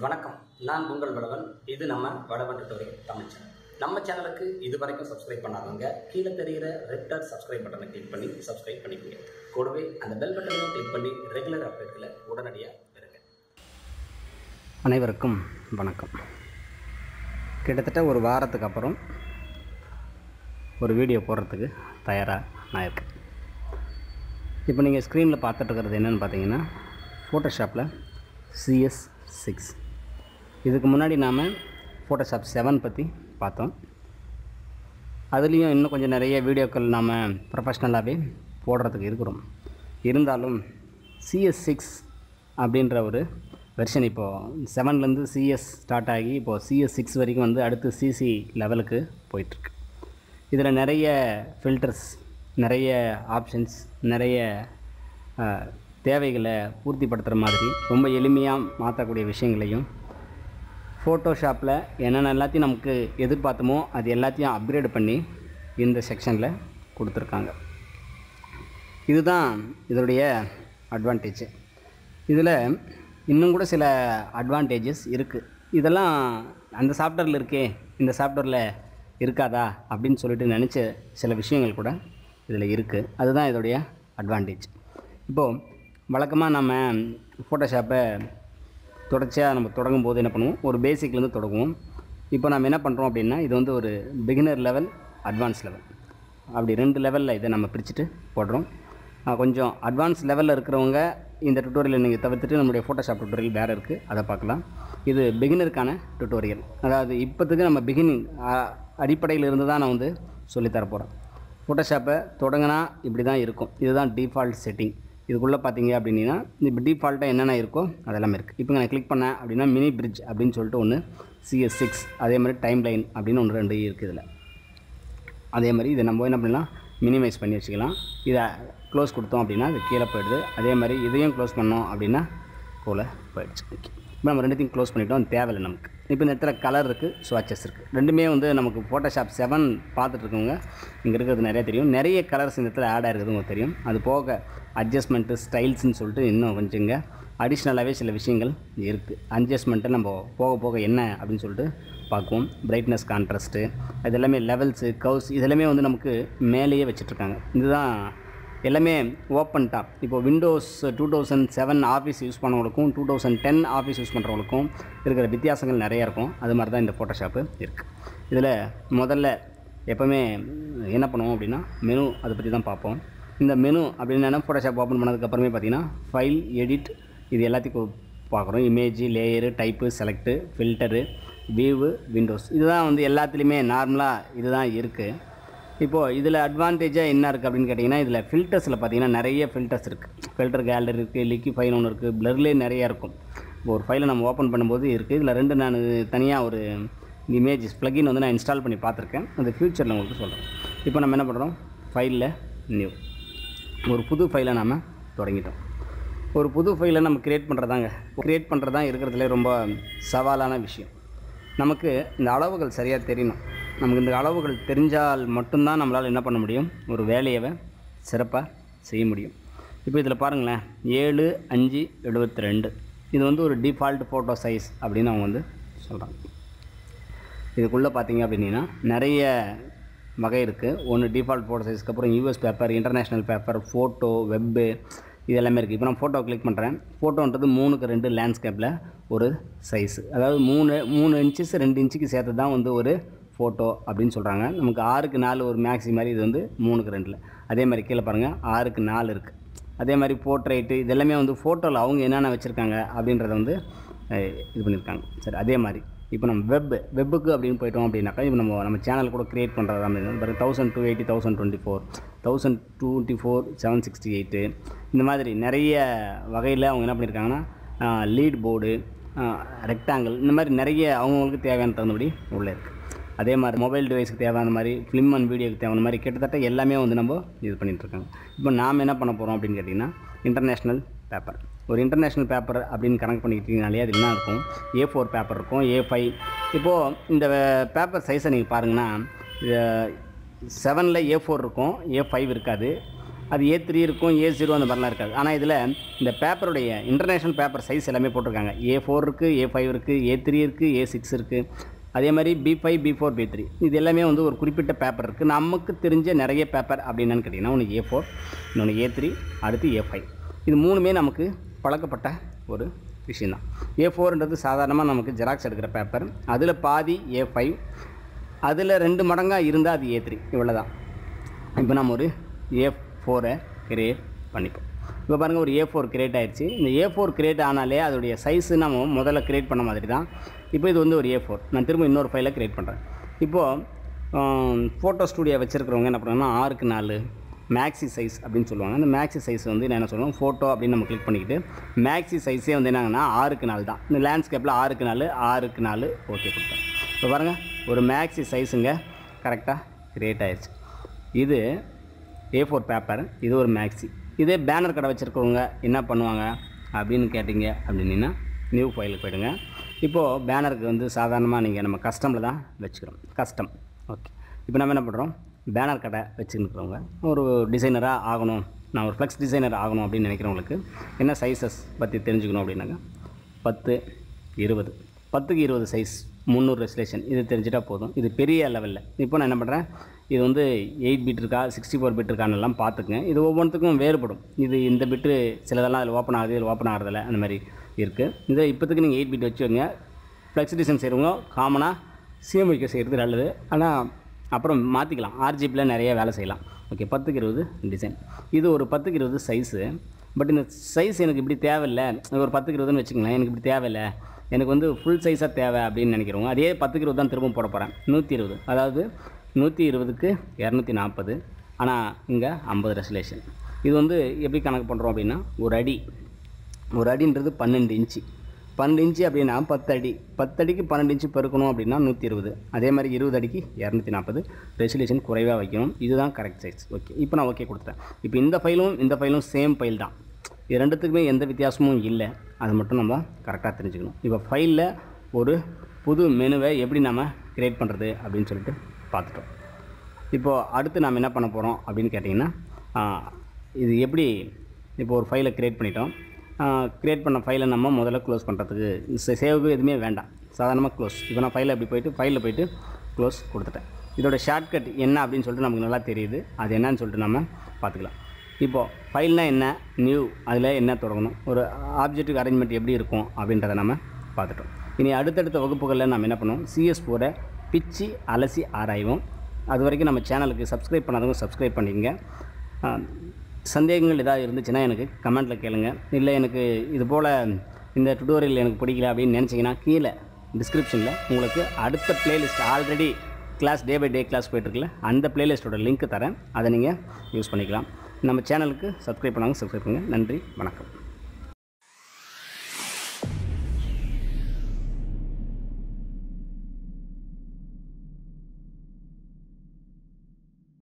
வணக்கம் நான் உங்கள் வளவன் இது நம்ம வளவன் டுட்டோரியல் தமிழ் சேனல் நம்ம சேனலுக்கு இது வரைக்கும் சப்ஸ்கிரைப் பண்ணாதவங்க கீழே தெரிகிற ரெட்டர் சப்ஸ்கிரைப் பட்டனை கிளிக் பண்ணி சப்ஸ்கிரைப் பண்ணிக்கோங்க கூடவே அந்த பெல் பட்டனையும் கிளிக் பண்ணி ரெகுலர் அப்டேட்களை உடனடியாக பெறுங்க அனைவருக்கும் வணக்கம் கிட்டத்தட்ட ஒரு வாரத்துக்கு அப்புறம் ஒரு வீடியோ போடுறதுக்கு தயாராக நான் இருக்கேன் இப்போ நீங்கள் ஸ்க்ரீனில் பார்த்துட்டு இருக்கிறது என்னென்னு பார்த்தீங்கன்னா ஃபோட்டோஷாப்பில் சிஎஸ் சிக்ஸ் இதுக்கு முன்னாடி நாம் ஃபோட்டோஷாப் செவன் பற்றி பார்த்தோம் அதுலேயும் இன்னும் கொஞ்சம் நிறைய வீடியோக்கள் நாம் ப்ரொஃபஷ்னலாகவே போடுறதுக்கு இருக்கிறோம் இருந்தாலும் சிஎஸ் சிக்ஸ் அப்படின்ற ஒரு வெர்ஷன் இப்போது செவன்லேருந்து சிஎஸ் ஸ்டார்ட் ஆகி இப்போது சிஎஸ் சிக்ஸ் வரைக்கும் வந்து அடுத்து சிசி லெவலுக்கு போயிட்டுருக்கு இதில் நிறைய ஃபில்டர்ஸ் நிறைய ஆப்ஷன்ஸ் நிறைய அஹ், தேவைகளை பூர்த்திப்படுத்துகிற மாதிரி ரொம்ப எளிமையாக மாற்றக்கூடிய விஷயங்களையும் ஃபோட்டோஷாப்பில் என்னென்ன எல்லாத்தையும் நமக்கு எதிர்பார்த்தமோ அது எல்லாத்தையும் அப்கிரேட் பண்ணி இந்த செக்ஷனில் கொடுத்துருக்காங்க இதுதான் இதனுடைய அட்வான்டேஜ் இதில் இன்னும் கூட சில அட்வான்டேஜஸ் இருக்குது இதெல்லாம் அந்த சாஃப்ட்வேரில் இருக்கே இந்த சாஃப்ட்வேரில் இருக்காதா அப்படின்னு சொல்லிட்டு நினச்ச சில விஷயங்கள் கூட இதில் இருக்குது அதுதான் இதோடைய அட்வான்டேஜ் இப்போது வழக்கமாக நம்ம ஃபோட்டோஷாப்பை தொடர்ச்சியாக நம்ம தொடங்கும் போது என்ன பண்ணுவோம் ஒரு பேசிக்லேருந்து தொடங்குவோம் இப்போ நம்ம என்ன பண்ணுறோம் அப்படின்னா இது வந்து ஒரு பிகினர் லெவல் அட்வான்ஸ் லெவல் அப்படி ரெண்டு லெவலில் இதை நம்ம பிரிச்சுட்டு போடுறோம் ஆஹ் கொஞ்சம் அட்வான்ஸ் லெவலில் இருக்கிறவங்க இந்த டுட்டோரியலை நீங்கள் தவிர்த்துட்டு நம்மளுடைய ஃபோட்டோஷாப் டுட்டோரியல் வேறு இருக்குது அதை பார்க்கலாம் இது பிகினருக்கான டுட்டோரியல் அதாவது இப்போத்துக்கு நம்ம பிகினிங் அடிப்படையில் இருந்து தான் நான் வந்து சொல்லித்தர போகிறேன் ஃபோட்டோஷாப்பை தொடங்கினா இப்படி தான் இருக்கும் இதுதான் டிஃபால்ட் செட்டிங் இதுக்குள்ளே பார்த்தீங்க அப்படின்னா இப்போ டிஃபால்ட்டாக என்னென்ன இருக்கோ அதெல்லாமே இருக்குது இப்போ நான் கிளிக் பண்ணேன் அப்படின்னா மினி பிரிட்ஜ் அப்படின்னு சொல்லிட்டு ஒன்று சிஎஸ் சிக்ஸ் அதே மாதிரி டைம் லைன் அப்படின்னு ஒன்று ரெண்டு இருக்குது இதில் அதே மாதிரி இதை நம்ம என்ன பண்ணலாம் மினிமைஸ் பண்ணி வச்சுக்கலாம் இதை க்ளோஸ் கொடுத்தோம் அப்படின்னா இது கீழே போயிடுது அதே மாதிரி இதையும் க்ளோஸ் பண்ணோம் அப்படின்னா கீழே போயிடுச்சு ஓகே இப்போ நம்ம ரெண்டுத்தையும் க்ளோஸ் பண்ணிட்டோம் அது தேவையில்லை நமக்கு இப்போ இந்த இடத்துல கலர் இருக்குது ஸ்வாட்சஸ் இருக்குது ரெண்டுமே வந்து நமக்கு ஃபோட்டோஷாப் செவன் பார்த்துட்டு இருக்கவங்க இங்கே இருக்கிறது நிறைய தெரியும் நிறைய கலர்ஸ் இந்த இடத்துல ஆட் ஆகிருக்குது உங்களுக்கு தெரியும் அது போக அட்ஜஸ்ட்மெண்ட்டு ஸ்டைல்ஸ்னு சொல்லிட்டு இன்னும் கொஞ்சம் இங்கே அடிஷ்னலாகவே சில விஷயங்கள் இருக்குது அட்ஜஸ்ட்மெண்ட்டை நம்ம போக போக என்ன அப்படின்னு சொல்லிட்டு பார்க்குவோம் பிரைட்னஸ் கான்ட்ராஸ்ட்டு அது எல்லாமே லெவல்ஸு கவுஸ் இதெல்லாமே வந்து நமக்கு மேலேயே வச்சிட்ருக்காங்க இதுதான் எல்லாமே ஓப்பன் டாப் இப்போ windows two thousand seven office use பண்ணவங்களுக்கும் two thousand ten office use பண்ணுறவங்களுக்கும் இருக்கிற வித்தியாசங்கள் நிறைய இருக்கும் அது மாதிரி தான் இந்த ஃபோட்டோஷாப்பு இருக்குது இதில் முதல்ல எப்போவுமே என்ன பண்ணுவோம் அப்படின்னா மெனு அதை பற்றி தான் பார்ப்போம் இந்த மெனு அப்படின்னு ஃபோட்டோஷாப் ஓப்பன் பண்ணதுக்கப்புறமே பார்த்தீங்கன்னா ஃபைல் எடிட் இது எல்லாத்தையும் பார்க்குறோம் image layer type select filter view windows இதுதான் வந்து எல்லாத்துலேயுமே நார்மலாக இதுதான் இருக்குது இப்போது இதில் அட்வான்டேஜாக என்ன இருக்குது அப்படின்னு கேட்டிங்கன்னா இதில் ஃபில்டர்ஸில் பார்த்தீங்கன்னா நிறைய ஃபில்டர்ஸ் இருக்குது ஃபில்டர் கேலரி இருக்குது லிக்கி ஃபைன் ஒன்று இருக்குது ப்ளர்லேயே நிறையா இருக்கும் இப்போ ஒரு ஃபைலை நம்ம ஓப்பன் பண்ணும்போது இருக்குது இதில் ரெண்டு நான் தனியாக ஒரு இமேஜஸ் ப்ளகின் வந்து நான் இன்ஸ்டால் பண்ணி பார்த்துருக்கேன் அது ஃப்யூச்சரில் உங்களுக்கு சொல்கிறேன் இப்போ நம்ம என்ன பண்ணுறோம் ஃபைலில் நியூ ஒரு புது ஃபைலை நாம் தொடங்கிட்டோம் ஒரு புது ஃபைலை நம்ம க்ரியேட் பண்ணுறதாங்க க்ரியேட் பண்ணுறது தான் இருக்கிறதுலே ரொம்ப சவாலான விஷயம் நமக்கு இந்த அளவுகள் சரியாக தெரியணும் நமக்கு இந்த அளவுகள் தெரிஞ்சால் மட்டும்தான் நம்மளால் என்ன பண்ண முடியும் ஒரு வேலையை சிறப்பாக செய்ய முடியும் இப்போ இதில் பாருங்களேன் ஏழு அஞ்சு எழுபத்தி ரெண்டு இது வந்து ஒரு டிஃபால்ட் ஃபோட்டோ சைஸ் அப்படின்னு அவங்க வந்து சொல்கிறாங்க இதுக்குள்ளே பார்த்தீங்க அப்படின்னா நிறைய வகை இருக்குது ஒன்று டிஃபால்ட் ஃபோட்டோ சைஸ்க்கு அப்புறம் US paper international paper photo web இது எல்லாமே இருக்குது இப்போ நான் ஃபோட்டோ கிளிக் பண்ணுறேன் ஃபோட்டோன்றது மூணுக்கு ரெண்டு லேண்ட்ஸ்கேப்பில் ஒரு சைஸு அதாவது மூணு மூணு இன்ச்சஸ் ரெண்டு இன்ச்சுக்கு சேர்த்து தான் வந்து ஒரு ஃபோட்டோ அப்படின்னு சொல்கிறாங்க நமக்கு ஆறுக்கு நாலு ஒரு மேக்ஸி மாதிரி இது வந்து மூணுக்கு ரெண்டில் அதே மாதிரி கீழே பாருங்கள் ஆறுக்கு நாலு இருக்குது அதே மாதிரி போர்ட்ரைட்டு இதெல்லாமே வந்து ஃபோட்டோவில் அவங்க என்னென்ன வச்சுருக்காங்க அப்படின்றத வந்து அஹ், இது பண்ணியிருக்காங்க சரி அதே மாதிரி இப்போ நம்ம வெப் வெப்புக்கு அப்படின்னு போயிட்டோம் அப்படின்னாக்கா இப்போ நம்ம நம்ம சேனல் கூட க்ரியேட் பண்ணுறது அப்படின்னு thousand two eighty thousand twenty four thousand twenty four seven sixty eight இந்த மாதிரி நிறைய வகையில் அவங்க என்ன பண்ணியிருக்காங்கன்னா லீட் போர்டு ரெக்டாங்கிள் இந்த மாதிரி நிறைய அவங்கவுங்களுக்கு தேவையான தகுந்தபடி உள்ளே இருக்குது அதே மாதிரி மொபைல் டிவைஸ்க்கு தேவையான மாதிரி ஃபிலிம் அண்ட் வீடியோக்கு தேவையான மாதிரி கிட்டத்தட்ட எல்லாமே வந்து நம்ம இது பண்ணிட்டு இருக்காங்க இப்போ நாம் என்ன பண்ண போகிறோம் அப்படின்னு கேட்டிங்கன்னா இன்டர்நேஷ்னல் பேப்பர் ஒரு இன்டர்நேஷ்னல் பேப்பர் அப்படின்னு கணக்கு பண்ணிக்கிட்டீங்கனாலே அது என்ன இருக்கும் ஏ ஃபோர் பேப்பர் இருக்கும் ஏ ஃபைவ் இப்போது இந்த பேப்பர் சைஸை நீங்கள் பாருங்கன்னா செவனில் ஏ ஃபோர் இருக்கும் ஏ ஃபைவ் இருக்காது அது ஏ த்ரீ இருக்கும் ஏ ஜீரோ அந்த மாதிரிலாம் இருக்காது ஆனால் இதில் இந்த பேப்பருடைய இன்டர்நேஷ்னல் பேப்பர் சைஸ் எல்லாமே போட்டிருக்காங்க ஏ ஃபோர் இருக்குது ஏ ஃபைவ் இருக்குது ஏ த்ரீ இருக்குது ஏ சிக்ஸ் இருக்குது அதே மாதிரி B five B four B three இது எல்லாமே வந்து ஒரு குறிப்பிட்ட பேப்பர் இருக்குது நமக்கு தெரிஞ்ச நிறைய பேப்பர் அப்படின்னு கேட்டிங்கன்னா ஒன்று ஏ ஃபோர் இன்னொன்று ஏ த்ரீ அடுத்து ஏ ஃபைவ் இது மூணுமே நமக்கு பழக்கப்பட்ட ஒரு விஷயந்தான் ஏ ஃபோர்ன்றது சாதாரணமாக நமக்கு ஜெராக்ஸ் எடுக்கிற பேப்பர் அதில் பாதி ஏ ஃபைவ் அதில் ரெண்டு மடங்காக இருந்தால் அது ஏ த்ரீ இவ்வளோ தான் இப்போ நம்ம ஒரு ஏ ஃபோரை கிரியேட் பண்ணிப்போம் இப்போ பாருங்கள் ஒரு ஏ ஃபோர் கிரியேட் ஆயிடுச்சு இந்த ஏ ஃபோர் கிரியேட் ஆனாலே அதோடைய சைஸு நம்ம முதல்ல கிரியேட் பண்ண மாதிரி தான் இப்போ இது வந்து ஒரு ஏ ஃபோர் நான் திரும்ப இன்னொரு ஃபைலை கிரியேட் பண்ணுறேன் இப்போது ஃபோட்டோ ஸ்டூடியோ வச்சுருக்கிறவங்க என்ன பண்ணுறாங்கன்னா ஆறுக்கு நாலு மேக்ஸி சைஸ் அப்படின்னு சொல்லுவாங்க அந்த மேக்ஸி சைஸ் வந்து நான் என்ன சொல்லுவோம் ஃபோட்டோ அப்படின்னு நம்ம கிளிக் பண்ணிக்கிட்டு மேக்ஸி சைஸே வந்து என்னங்கன்னா ஆறுக்கு நாலு தான் இந்த லேண்ட்ஸ்கேப்பில் ஆறுக்கு நாலு ஆறுக்கு நாலு ஓகே கொடுத்தேன் இப்போ பாருங்கள் ஒரு மேக்ஸி சைஸுங்க கரெக்டாக கிரியேட் ஆயிடுச்சு இது ஏ ஃபோர் பேப்பர் இது ஒரு மேக்ஸி இதே பேனர் கடை வச்சுருக்கவங்க என்ன பண்ணுவாங்க அப்படின்னு கேட்டிங்க அப்படின்னா நியூ ஃபைலுக்கு போயிடுங்க இப்போது பேனருக்கு வந்து சாதாரணமாக நீங்கள் நம்ம கஸ்டமில் தான் வச்சுக்கிறோம் கஸ்டம் ஓகே இப்போ நம்ம என்ன பண்ணுறோம் பேனர் கடை வச்சுருக்கிறவங்க ஒரு டிசைனராக ஆகணும் நான் ஒரு ஃப்ளெக்ஸ் டிசைனர் ஆகணும் அப்படின்னு நினைக்கிறவங்களுக்கு என்ன சைஸஸ் பற்றி தெரிஞ்சுக்கணும் அப்படின்னாங்க பத்து இருபது பத்துக்கு இருபது சைஸ் முந்நூறு ரெஸ்லேஷன் இது தெரிஞ்சிட்டா போதும் இது பெரிய லெவலில் இப்போ நான் என்ன பண்ணுறேன் இது வந்து எயிட் பிட் இருக்கா சிக்ஸ்டி ஃபோர் பிட் இருக்கான்னு எல்லாம் பார்த்துக்குங்க இது ஒவ்வொன்றுத்துக்கும் வேறுபடும் இது இந்த பிட்டு சிலதெல்லாம் அதில் ஓப்பன் ஆகுது இதில் ஓப்பன் ஆகிறதில்ல அந்த மாதிரி இருக்குது இதை இப்போத்துக்கு நீங்கள் எயிட் பிட் வச்சுக்கோங்க ஃப்ளெக்ஸ் டிசைன் செய்கிறவங்க காமனாக சிஎம்ஐக்கு செய்கிறது நல்லது ஆனால் அப்புறம் மாற்றிக்கலாம் ஆர்ஜிபியில் நிறைய வேலை செய்யலாம் ஓகே பத்துக்கு இருபது டிசைன் இது ஒரு பத்துக்கு இருபது சைஸு பட் இந்த சைஸ் எனக்கு இப்படி தேவையில்லை ஒரு பத்துக்கு இருபதுன்னு வச்சுக்கங்களேன் எனக்கு இப்படி தேவையில்லை எனக்கு வந்து ஃபுல் சைஸாக தேவை அப்படின்னு நினைக்கிறவங்க அதே பத்துக்கு இருபது தான் திரும்ப போட போகிறேன் நூற்றி இருபது அதாவது நூற்றி இருபதுக்கு இரநூத்தி நாற்பது ஆனால் இங்கே ஐம்பது ரெசலேஷன் இது வந்து எப்படி கணக்கு பண்ணுறோம் அப்படின்னா ஒரு அடி ஒரு அடின்றது பன்னெண்டு இன்ச்சு பன்னெண்டு இன்ச்சு அப்படின்னா பத்து அடி பத்து அடிக்கு பன்னெண்டு இன்ச்சு பெருக்கணும் அப்படின்னா நூற்றி இருபது அதே மாதிரி இருபது அடிக்கு இரநூத்தி நாற்பது ரெசல்யூஷன் குறைவாக வைக்கணும் இதுதான் கரெக்ட் சைஸ் ஓகே இப்போ நான் ஓகே கொடுத்துட்டேன் இப்போ இந்த ஃபைலும் இந்த ஃபைலும் சேம் ஃபைல் தான் இது ரெண்டுத்துக்குமே எந்த வித்தியாசமும் இல்லை அது மட்டும் நம்ம கரெக்டாக தெரிஞ்சுக்கணும் இப்போ ஃபைலில் ஒரு புது மெனுவை எப்படி நம்ம கிரியேட் பண்ணுறது அப்படின்னு சொல்லிட்டு பார்த்துட்டோம் இப்போது அடுத்து நாம் என்ன பண்ண போகிறோம் அப்படின்னு கேட்டிங்கன்னா ஆ, இது எப்படி இப்போ ஒரு ஃபைலை க்ரியேட் பண்ணிட்டோம் க்ரியேட் பண்ண ஃபைலை நம்ம முதல்ல க்ளோஸ் பண்ணுறதுக்கு சேவுக்கு எதுவுமே வேண்டாம் சாதாரணமாக க்ளோஸ் இப்போ நான் ஃபைலில் அப்படி போயிட்டு ஃபைலில் போயிட்டு க்ளோஸ் கொடுத்துட்டேன் இதோட ஷார்ட்கட் என்ன அப்படின்னு சொல்லிட்டு நமக்கு நல்லா தெரியுது அது என்னன்னு சொல்லிட்டு நம்ம பார்த்துக்கலாம் இப்போது ஃபைல்னால் என்ன நியூ அதில் என்ன தொடங்கணும் ஒரு ஆப்ஜெக்டிவ் அரேஞ்ச்மெண்ட் எப்படி இருக்கும் அப்படின்றத நம்ம பார்த்துட்டோம் இனி அடுத்தடுத்த வகுப்புகளில் நம்ம என்ன பண்ணுவோம் சிஎஸ் போட பிச்சு அலசி ஆராய்வோம் அது வரைக்கும் நம்ம சேனலுக்கு சப்ஸ்கிரைப் பண்ணாதவங்க சப்ஸ்கிரைப் பண்ணிக்கங்க ஆ, சந்தேகங்கள் ஏதாவது இருந்துச்சுன்னா எனக்கு கமெண்ட்டில் கேளுங்க இல்லை எனக்கு இது போல் இந்த டுடோரியல் எனக்கு பிடிக்கல அப்படின்னு நினச்சிங்கன்னா கீழே டிஸ்கிரிப்ஷனில் உங்களுக்கு அடுத்த playlist already class day by day class போயிட்டுருக்குல்ல அந்த பிளேலிஸ்ட்டோட லிங்க் தரேன் அதை நீங்கள் யூஸ் பண்ணிக்கலாம் நம்ம சேனலுக்கு சப்ஸ்கிரைப் பண்ணாங்க சப்ஸ்கிரைப் பண்ணுங்கள் நன்றி வணக்கம்